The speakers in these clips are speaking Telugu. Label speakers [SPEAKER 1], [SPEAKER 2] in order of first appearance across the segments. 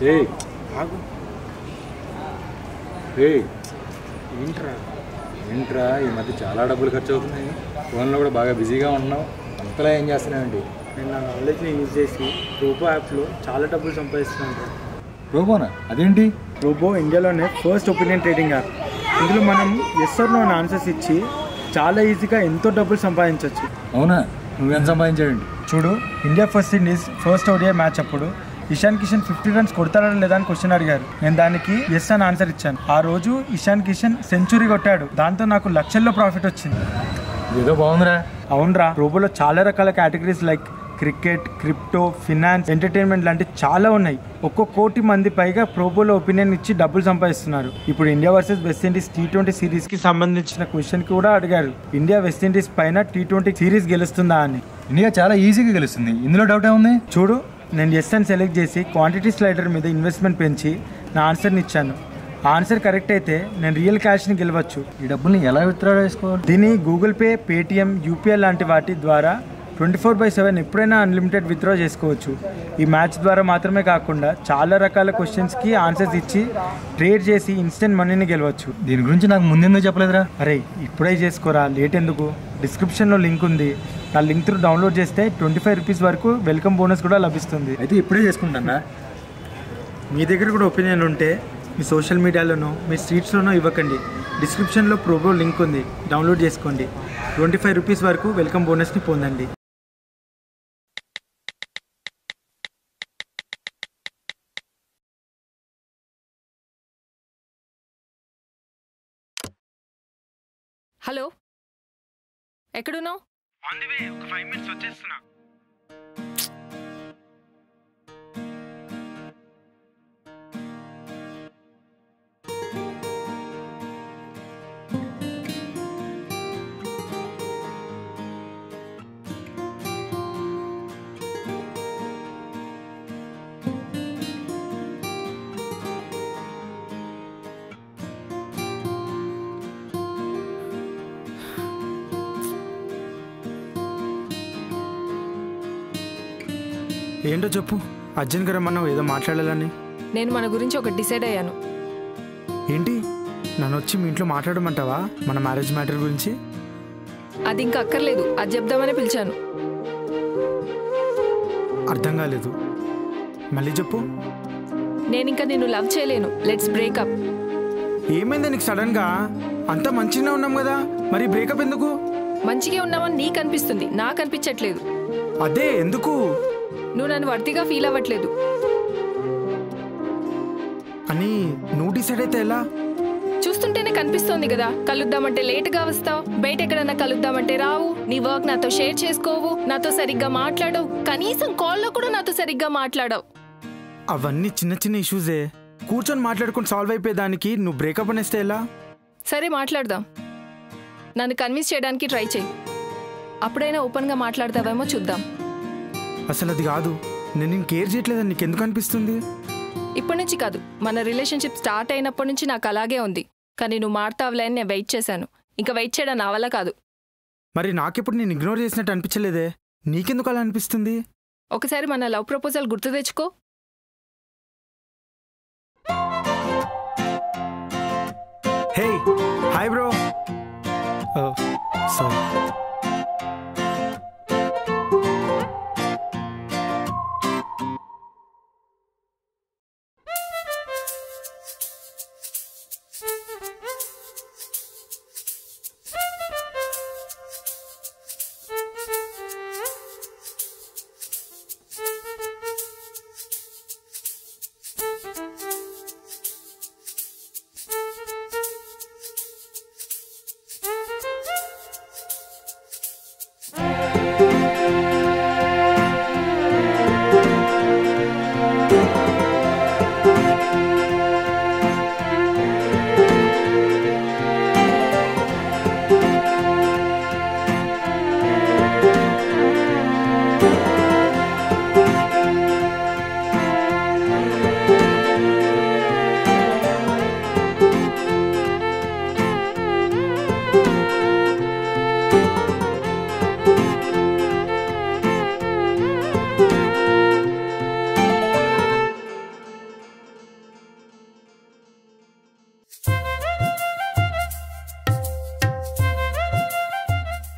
[SPEAKER 1] ఏయ్
[SPEAKER 2] ఆగు
[SPEAKER 1] ఏయ్
[SPEAKER 2] ఏంట్రా
[SPEAKER 1] ఏంట్రా ఈ మధ్య చాలా డబ్బులు ఖర్చు అవుతున్నాయి ఫోన్లో కూడా బాగా బిజీగా ఉన్నావు అంతలా ఏం చేస్తున్నావండి
[SPEAKER 2] నేను నా నాలెడ్జ్ని యూజ్ చేసి రోబో యాప్లో చాలా డబ్బులు సంపాదిస్తున్నాను రా.
[SPEAKER 1] రోబోనా అదేంటి
[SPEAKER 2] రోబో ఇండియాలోనే ఫస్ట్ ఒపీనియన్ ట్రేడింగ్ యాప్ ఇందులో మనం ఎస్ ఆర్ నో ఆన్సర్స్ ఇచ్చి చాలా ఈజీగా ఎంతో డబ్బులు సంపాదించవచ్చు
[SPEAKER 1] అవునా నువ్వెంత సంపాదించాడండి
[SPEAKER 2] చూడు India first Indies first ODI match అప్పుడు ఇషాన్ కిషన్ ఫిఫ్టీ రన్స్ కొడతాడా లేదా అని క్వశ్చన్ అడిగారు నేను దానికి ఎస్ అని ఆన్సర్ ఇచ్చాను ఆ రోజు ఇషాన్ కిషన్ సెంచురీ కొట్టాడు దాంతో నాకు లక్షల్లో ప్రాఫిట్ వచ్చింది
[SPEAKER 1] ఏదో బాగుందిరా
[SPEAKER 2] అవునరా రోబోలో చాలా రకాల categories like cricket crypto finance entertainment లాంటి చాలా ఉన్నాయి ఒక్కో కోటి మంది పైగా ప్రోబోలో ఒపీనియన్ ఇచ్చి డబ్బులు సంపాదిస్తున్నారు ఇప్పుడు India versus West Indies T twenty series కి సంబంధించిన క్వశ్చన్ కి కూడా అడిగారు ఇండియా వెస్ట్ ఇండీస్ పైన టీ ట్వంటీ సిరీస్ గెలుస్తుందా అని
[SPEAKER 1] ఇండియా చాలా ఈజీగా గెలుస్తుంది ఇందులో డౌట్ ఏముంది
[SPEAKER 2] చూడు నేను ఎస్ అని సెలెక్ట్ చేసి క్వాంటిటీ స్లైడర్ మీద ఇన్వెస్ట్మెంట్ పెంచి నా ఆన్సర్ని ఇచ్చాను ఆ ఆన్సర్ కరెక్ట్ అయితే నేను రియల్ క్యాష్ని గెలవచ్చు
[SPEAKER 1] ఈ డబ్బుల్ని ఎలా విత్డ్రా చేసుకోవాలి
[SPEAKER 2] దీన్ని గూగుల్ పే పేటిఎం యూపీఐ లాంటి వాటి ద్వారా ట్వంటీ ఫోర్ బై సెవెన్ ఎప్పుడైనా అన్లిమిటెడ్ విత్డ్రా చేసుకోవచ్చు ఈ మ్యాచ్ ద్వారా మాత్రమే కాకుండా చాలా రకాల క్వశ్చన్స్కి ఆన్సర్స్ ఇచ్చి ట్రేడ్ చేసి ఇన్స్టెంట్ మనీని గెలవచ్చు
[SPEAKER 1] దీని గురించి నాకు ముందెందుకు చెప్పలేదురా
[SPEAKER 2] అరే ఇప్పుడే చేసుకోరా లేట్ ఎందుకు డిస్క్రిప్షన్లో లింక్ ఉంది ఆ లింక్ త్రూ డౌన్లోడ్ చేస్తే ట్వంటీ ఫైవ్ రూపీస్ వరకు వెల్కమ్ బోనస్ కూడా లభిస్తుంది
[SPEAKER 1] అయితే ఇప్పుడే చేసుకుంటానా
[SPEAKER 2] మీ దగ్గర కూడా ఒపీనియన్ ఉంటే మీ సోషల్ మీడియాలోనో మీ స్ట్రీట్స్లోనో ఇవ్వకండి డిస్క్రిప్షన్లో ప్రోబో లింక్ ఉంది డౌన్లోడ్ చేసుకోండి ట్వంటీ ఫైవ్ రూపీస్ వరకు వెల్కమ్ బోనస్ని పొందండి
[SPEAKER 3] హలో ఎక్కడున్నావు
[SPEAKER 2] ఒక ఫైవ్ మినిట్స్ వచ్చేస్తున్నా ఏంటో చెప్పు అర్జున్ గారు మనం ఏదో మాట్లాడాలని
[SPEAKER 3] నేను మన గురించి ఒకటి డిసైడ్ అయ్యాను
[SPEAKER 2] ఏంటి నన్ను వచ్చి మీ ఇంట్లో మాట్లాడమంటావా మన మ్యారేజ్ మ్యాటర్ గురించి
[SPEAKER 3] అది ఇంకా అక్కర్లేదు అది చెప్దామని పిలిచాను
[SPEAKER 2] అర్థం కాలేదు మళ్ళీ చెప్పు
[SPEAKER 3] నేను ఇంకా నిన్ను లవ్ చేయలేను లెట్స్ బ్రేకప్
[SPEAKER 2] ఏమైంది నీకు సడన్గా అంతా మంచిగానే ఉన్నాం కదా మరి బ్రేకప్ ఎందుకు
[SPEAKER 3] మంచిగా ఉన్నామని నీకు అనిపిస్తుంది నాకు అనిపించట్లేదు
[SPEAKER 2] అదే ఎందుకు
[SPEAKER 3] నువ్వు నన్ను వర్తిగా ఫీల్ అవ్వట్లేదు
[SPEAKER 2] అని నువ్వు డిసైడ్ అయితే ఎలా
[SPEAKER 3] చూస్తుంటేనే కనిపిస్తోంది కదా కలుద్దామంటే లేటుగా వస్తావు బయట ఎక్కడన్నా కలుద్దామంటే రావు నీ వర్క్ నాతో షేర్ చేసుకోవు నాతో సరిగ్గా మాట్లాడవు కనీసం కాల్లో కూడా నాతో సరిగ్గా మాట్లాడవు
[SPEAKER 2] అవన్నీ చిన్న చిన్న ఇష్యూసే కూర్చొని మాట్లాడుకొని సాల్వ్ అయిపోయేదానికి నువ్వు బ్రేకప్ అనేస్తే ఎలా
[SPEAKER 3] సరే మాట్లాడదాం నన్ను కన్విన్స్ చేయడానికి ట్రై చేయి అప్పుడైనా ఓపెన్గా మాట్లాడతావేమో చూద్దాం
[SPEAKER 2] అసలు అది కాదు నేను నేను కేర్ చేయట్లేదని నీకు ఎందుకు అనిపిస్తుంది
[SPEAKER 3] ఇప్పటి నుంచి కాదు మన రిలేషన్షిప్ స్టార్ట్ అయినప్పటి నుంచి నాకు అలాగే ఉంది కానీ నువ్వు మారుతావులే అని నేను వెయిట్ చేశాను ఇంకా వెయిట్ చేయడం నా వల్ల కాదు
[SPEAKER 2] మరి నాకెప్పుడు నేను ఇగ్నోర్ చేసినట్టు అనిపించలేదే నీకెందుకు అలా అనిపిస్తుంది
[SPEAKER 3] ఒకసారి మన లవ్ ప్రపోజల్ గుర్తు తెచ్చుకో
[SPEAKER 2] hey hi bro sorry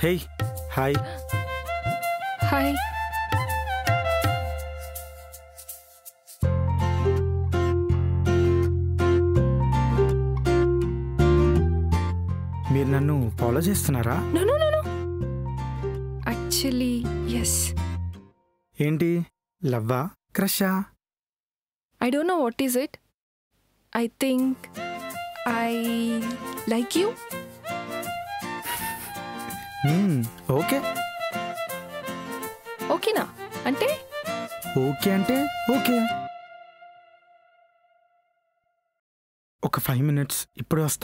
[SPEAKER 2] hey hi
[SPEAKER 3] hi
[SPEAKER 2] మీరు నన్ను ఫాలో చేస్తున్నారా
[SPEAKER 3] no no no no actually yes
[SPEAKER 2] ఏంటి లవ్వా క్రషా
[SPEAKER 3] I don't know what is it I think I like you
[SPEAKER 2] okay
[SPEAKER 3] ఓకేనా అంటే
[SPEAKER 2] ఓకే అంటే ఓకే ఒక ఫైవ్ మినిట్స్ ఇప్పుడు వస్తా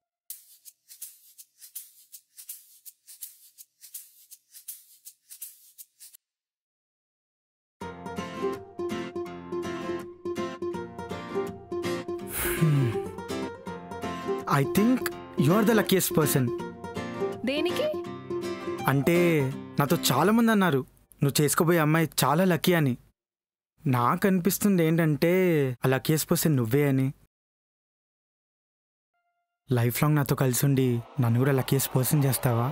[SPEAKER 2] I think you are the luckiest person
[SPEAKER 3] దేనికి
[SPEAKER 2] అంటే నాతో చాలా మంది అన్నారు నువ్వు చేసుకోబోయే అమ్మాయి చాలా లక్కీ అని నాకు అనిపిస్తుంది ఏంటంటే ఆ లక్కీయెస్ట్ పర్సన్ నువ్వే అని లైఫ్ లాంగ్ నాతో కలిసి ఉండి నన్ను కూడా లక్కీయెస్ట్ పర్సన్ చేస్తావా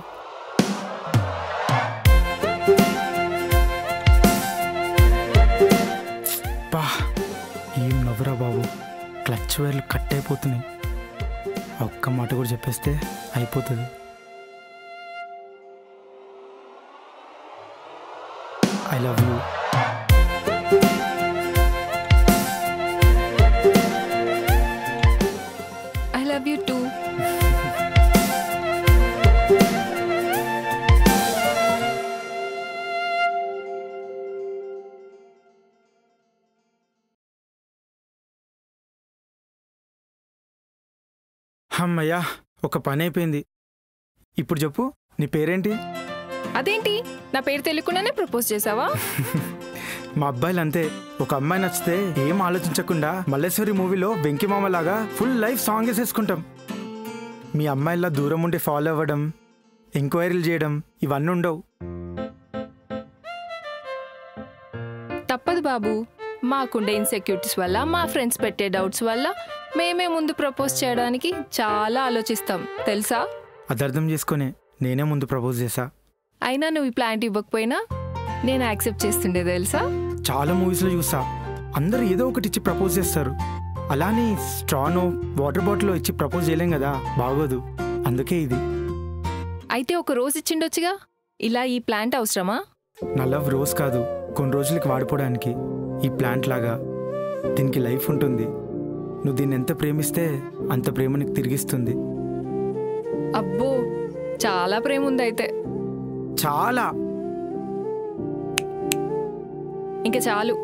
[SPEAKER 2] బా ఏం నవ్వురా బాబు క్లచ్ వైర్లు కట్ అయిపోతున్నాయి ఆ ఒక్క మాట కూడా చెప్పేస్తే అయిపోతుంది I love you
[SPEAKER 3] I love you too
[SPEAKER 2] అమ్మయ్యా ఒక పని అయిపోయింది ఇప్పుడు చెప్పు నీ పేరేంటి
[SPEAKER 3] అదేంటి నా పేరు తెలియకుండానే ప్రపోజ్ చేసావా
[SPEAKER 2] మా అబ్బాయిలు అంతే ఒక అమ్మాయి నచ్చితే ఏం ఆలోచించకుండా మల్లేశ్వరి మూవీలో వెంకిమామ లాగా ఫుల్ లైఫ్ సాంగ్ వేసేసుకుంటాం మీ అమ్మాయిలా దూరం ఉండి ఫాలో అవ్వడం ఎంక్వైరీలు చేయడం ఇవన్నీ ఉండవు
[SPEAKER 3] తప్పదు బాబు మాకుండే ఇన్సెక్యూరిటీస్ వల్ల మా ఫ్రెండ్స్ పెట్టే డౌట్స్ వల్ల మేమే ముందు ప్రపోజ్ చేయడానికి చాలా ఆలోచిస్తాం తెలుసా
[SPEAKER 2] అది అర్థం చేసుకునే నేనే ముందు ప్రపోజ్ చేశా
[SPEAKER 3] అయినా నువ్వు ఈ ప్లాంట్ ఇవ్వకపోయినా నేను యాక్సెప్ట్ చేస్తుండే తెలుసా
[SPEAKER 2] చాలా మూవీస్లో చూసా అందరూ ఏదో ఒకటి ఇచ్చి ప్రపోజ్ చేస్తారు అలానే స్ట్రానో వాటర్ బాటిల్ ఇచ్చి ప్రపోజ్ చేయలేం కదా బాగోదు అందుకే ఇది
[SPEAKER 3] అయితే ఒక రోజు ఇచ్చిండొచ్చుగా ఇలా ఈ ప్లాంట్ అవసరమా
[SPEAKER 2] నా లవ్ రోజ్ కాదు కొన్ని రోజులకి వాడిపోవడానికి ఈ ప్లాంట్ లాగా దీనికి లైఫ్ ఉంటుంది నువ్వు దీన్ని ఎంత ప్రేమిస్తే అంత ప్రేమ నీకు తిరిగిస్తుంది
[SPEAKER 3] అబ్బో చాలా ప్రేమ ఉంది అయితే
[SPEAKER 2] చాలా
[SPEAKER 3] ఇంకా చాలు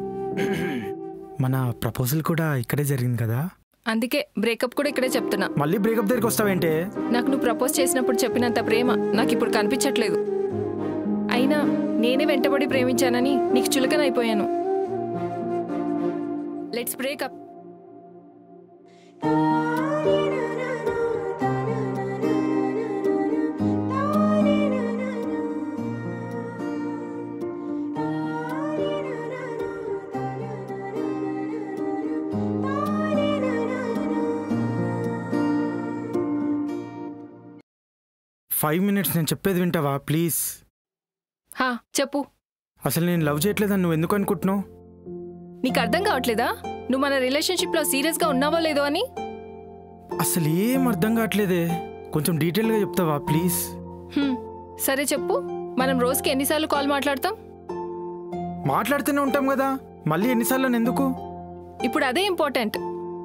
[SPEAKER 2] మన ప్రపోజల్ కూడా ఇక్కడే జరిగింది కదా
[SPEAKER 3] అందుకే బ్రేకప్ కూడా ఇక్కడే చెప్తున్నా
[SPEAKER 2] మళ్ళీ బ్రేకప్ దగ్గరికి వస్తావేంటే
[SPEAKER 3] నాకు నువ్వు ప్రపోజ్ చేసినప్పుడు చెప్పినంత ప్రేమ నాకు ఇప్పుడు కనిపించట్లేదు అయినా నేనే వెంటబడి ప్రేమించానని నీకు చులకనైపోయాను లెట్స్ బ్రేకప్
[SPEAKER 2] ఫైవ్ మినిట్స్ నేను చెప్పేది వింటావా ప్లీజ్
[SPEAKER 3] హా చెప్పు
[SPEAKER 2] అసలు నేను లవ్ చేయట్లేదని నువ్వు ఎందుకు అనుకుంటున్నావు
[SPEAKER 3] నీకు అర్థం కావట్లేదా నువ్వు మన రిలేషన్షిప్లో సీరియస్గా ఉన్నావో లేదో అని
[SPEAKER 2] అసలు ఏం అర్థం కావట్లేదే కొంచెం డీటెయిల్గా చెప్తావా ప్లీజ్
[SPEAKER 3] హ్మ్, సరే చెప్పు మనం రోజుకి ఎన్నిసార్లు కాల్ మాట్లాడతాం
[SPEAKER 2] మాట్లాడుతూనే ఉంటాం కదా మళ్ళీ ఎన్నిసార్లు అని ఎందుకు
[SPEAKER 3] ఇప్పుడు అదే important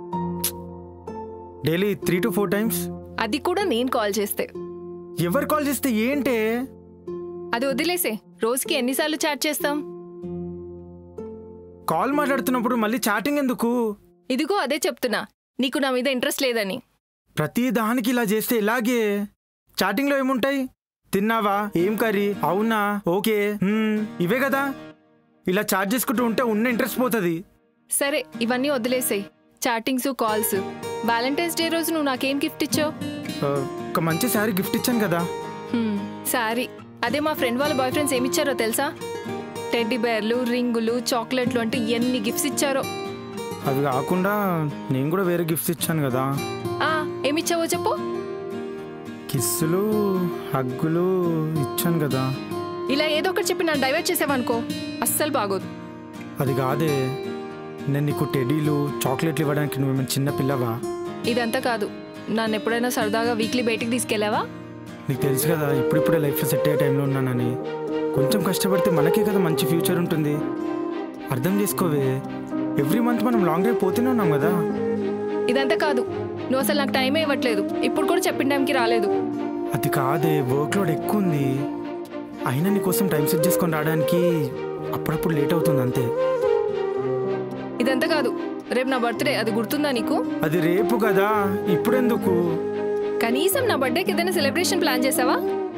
[SPEAKER 2] daily three to four times
[SPEAKER 3] అది కూడా నేను కాల్ చేస్తే
[SPEAKER 2] ఎవరు కాల్ చేస్తే ఏంటే
[SPEAKER 3] అది వదిలేసే రోజుకి ఎన్నిసార్లు చాట్ చేస్తాం
[SPEAKER 2] కాల్ మాట్లాడుతున్నప్పుడు మళ్ళీ చాటింగ్ ఎందుకు
[SPEAKER 3] ఇదిగో అదే చెప్తున్నా నీకు నా మీద ఇంట్రెస్ట్ లేదని
[SPEAKER 2] ప్రతి దానికి ఇలా చేస్తే ఇలాగే చాటింగ్లో ఏముంటాయి తిన్నావా ఏం కర్రీ అవునా ఓకే హ్మ్, ఇవే కదా ఇలా చాట్ చేసుకుంటూ ఉంటే ఉన్న ఇంట్రెస్ట్ పోతుంది
[SPEAKER 3] సరే ఇవన్నీ వదిలేసేయ్ చాటింగ్స్ కాల్స్ వ్యాలంటైన్స్ డే రోజు నువ్వు నాకేం గిఫ్ట్ ఇచ్చావు
[SPEAKER 2] ఆ, ఒక మంచి శారీ గిఫ్ట్ ఇచ్చాను కదా
[SPEAKER 3] సారీ అదే మా ఫ్రెండ్ వాళ్ళ బాయ్ ఫ్రెండ్స్ ఏమిచ్చారో తెలుసా టెడ్డీ బేర్లు రింగులు చాక్లెట్లు అంటే ఎన్ని గిఫ్ట్స్ ఇచ్చారో
[SPEAKER 2] అవి కాకుండా నేను కూడా వేరే గిఫ్ట్స్ ఇచ్చాను కదా
[SPEAKER 3] ఆ ఏమిచ్చావో చెప్పు
[SPEAKER 2] కిస్సులు హగ్గులు ఇచ్చాను కదా
[SPEAKER 3] ఇలా ఏదో ఒకటి చెప్పి నన్ను డైవర్ట్ చేసావనుకో అస్సలు బాగోదు
[SPEAKER 2] అది కాదే నేను నీకు టెడీలు చాక్లెట్లు ఇవ్వడానికి నువ్వేమైనా చిన్న పిల్లవా
[SPEAKER 3] ఇదంతా కాదు నన్ను ఎప్పుడైనా సరదాగా వీక్లీ బయటికి తీసుకెళ్ళావా
[SPEAKER 2] నీకు తెలుసు కదా ఇప్పుడిప్పుడే లైఫ్లో సెట్ అయ్యే టైంలో ఉన్నానని కొంచెం కష్టపడితే మనకే కదా మంచి ఫ్యూచర్ ఉంటుంది అర్థం చేసుకోవే ఎవ్రీ మంత్ మనం లాంగ్ డ్రైవ్ పోతూనే ఉన్నాం కదా
[SPEAKER 3] ఇదంతా కాదు నువ్వు అసలు నాకు టైమే ఇవ్వట్లేదు ఇప్పుడు కూడా చెప్పిన టైంకి రాలేదు
[SPEAKER 2] అది కాదే వర్క్ లోడ్ ఎక్కువ ఉంది అయినా నీకోసం టైం సెట్ చేసుకొని రావడానికి అప్పుడప్పుడు లేట్ అవుతుంది అంతే
[SPEAKER 3] ఇదంతా కాదు రేపు నా బర్త్డే అది గుర్తుందా నీకు
[SPEAKER 2] అది రేపు కదా ఇప్పుడెందుకు
[SPEAKER 3] కనీసం నా బర్త్డేకి ఏదైనా సెలబ్రేషన్ ప్లాన్ చేసావా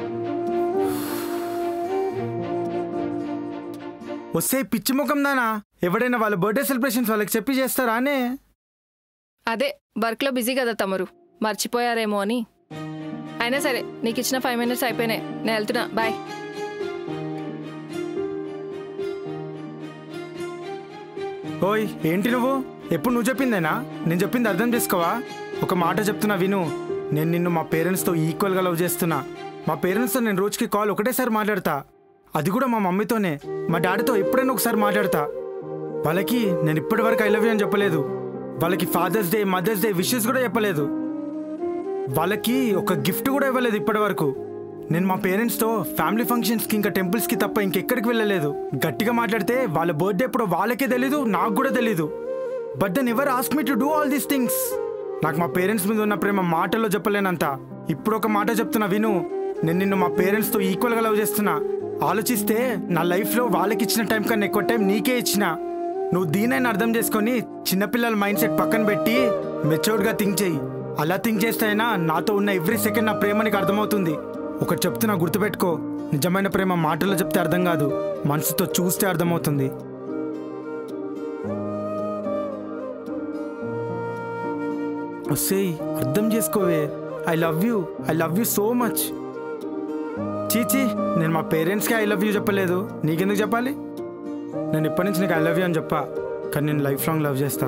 [SPEAKER 2] వస్తే పిచ్చి ముఖం దానా ఎవడైనా వాళ్ళ బర్త్డే సెలబ్రేషన్స్ వాళ్ళకి చెప్పి చేస్తారా అనే
[SPEAKER 3] అదే వర్క్లో బిజీ కదా తమరు మర్చిపోయారేమో అని అయినా సరే నీకు ఇచ్చిన ఫైవ్ మినిట్స్ అయిపోయినాయి నేను వెళ్తున్నా బాయ్
[SPEAKER 2] ఓయ్ ఏంటి నువ్వు ఎప్పుడు నువ్వు చెప్పిందేనా నేను చెప్పింది అర్థం చేసుకోవా ఒక మాట చెప్తున్నా విను నేను నిన్ను మా పేరెంట్స్తో ఈక్వల్గా లవ్ చేస్తున్నా మా పేరెంట్స్తో నేను రోజుకి కాల్ ఒకటేసారి మాట్లాడతా అది కూడా మా మమ్మీతోనే మా డాడీతో ఎప్పుడైనా ఒకసారి మాట్లాడతా వాళ్ళకి నేను ఇప్పటి వరకు ఐ లవ్ యూ అని చెప్పలేదు వాళ్ళకి Father's Day Mother's Day wishes కూడా చెప్పలేదు వాళ్ళకి ఒక గిఫ్ట్ కూడా ఇవ్వలేదు ఇప్పటి వరకు నేను మా పేరెంట్స్తో ఫ్యామిలీ ఫంక్షన్స్కి ఇంకా టెంపుల్స్కి తప్ప ఇంకెక్కడికి వెళ్ళలేదు గట్టిగా మాట్లాడితే వాళ్ళ బర్త్డే ఎప్పుడో వాళ్ళకే తెలీదు నాకు కూడా తెలీదు but then ever ask me to do all these things నాకు మా పేరెంట్స్ మీద ఉన్న ప్రేమ మాటల్లో చెప్పలేనంత ఇప్పుడు ఒక మాట చెప్తున్నా విను నేను నిన్ను మా పేరెంట్స్తో ఈక్వల్గా లవ్ చేస్తున్నా ఆలోచిస్తే నా లైఫ్లో వాళ్ళకి ఇచ్చిన టైం కన్నా ఎక్కువ టైం నీకే ఇచ్చిన నువ్వు దీనైనా అర్థం చేసుకొని చిన్నపిల్లల మైండ్ సెట్ పక్కన పెట్టి మెచ్యూర్డ్గా థింక్ చేయి అలా థింక్ చేస్తే అయినా నాతో ఉన్న ఎవ్రీ సెకండ్ నా ప్రేమ నీకు అర్థమవుతుంది ఒకటి చెప్తున్నా గుర్తుపెట్టుకో నిజమైన ప్రేమ మాటల్లో చెప్తే అర్థం కాదు మనసుతో చూస్తే అర్థమవుతుంది వసేయ్ అర్థం చేసుకోవే I love you I love you so much చీచీ నేను మా పేరెంట్స్కి ఐ లవ్ యూ చెప్పలేదు నీకెందుకు చెప్పాలి నేను ఇప్పటి నుంచి నీకు ఐ లవ్ యూ అని చెప్పా కానీ నేను లైఫ్ లాంగ్ లవ్ చేస్తా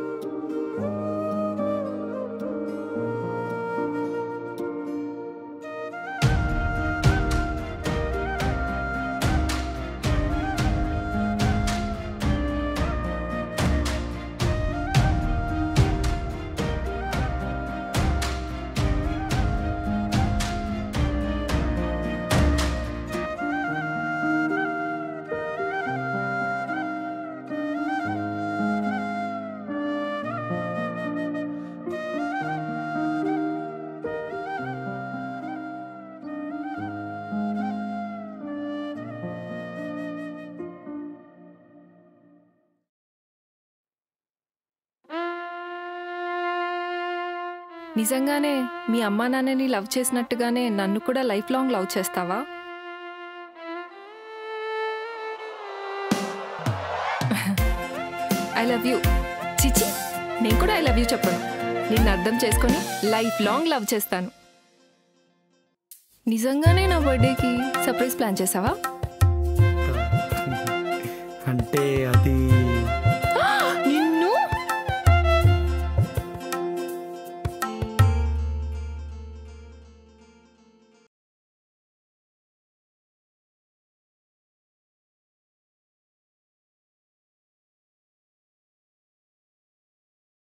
[SPEAKER 3] నిజంగానే మీ అమ్మా నాన్నని లవ్ చేసినట్టుగానే నన్ను కూడా లైఫ్ లాంగ్ లవ్ చేస్తావా ఐ లవ్ యూ చిచి నేను కూడా ఐ లవ్ యూ చెప్పను నిన్ను అర్థం చేసుకొని లైఫ్ లాంగ్ లవ్ చేస్తాను నిజంగానే నా బర్త్డేకి సర్ప్రైజ్ ప్లాన్ చేసావా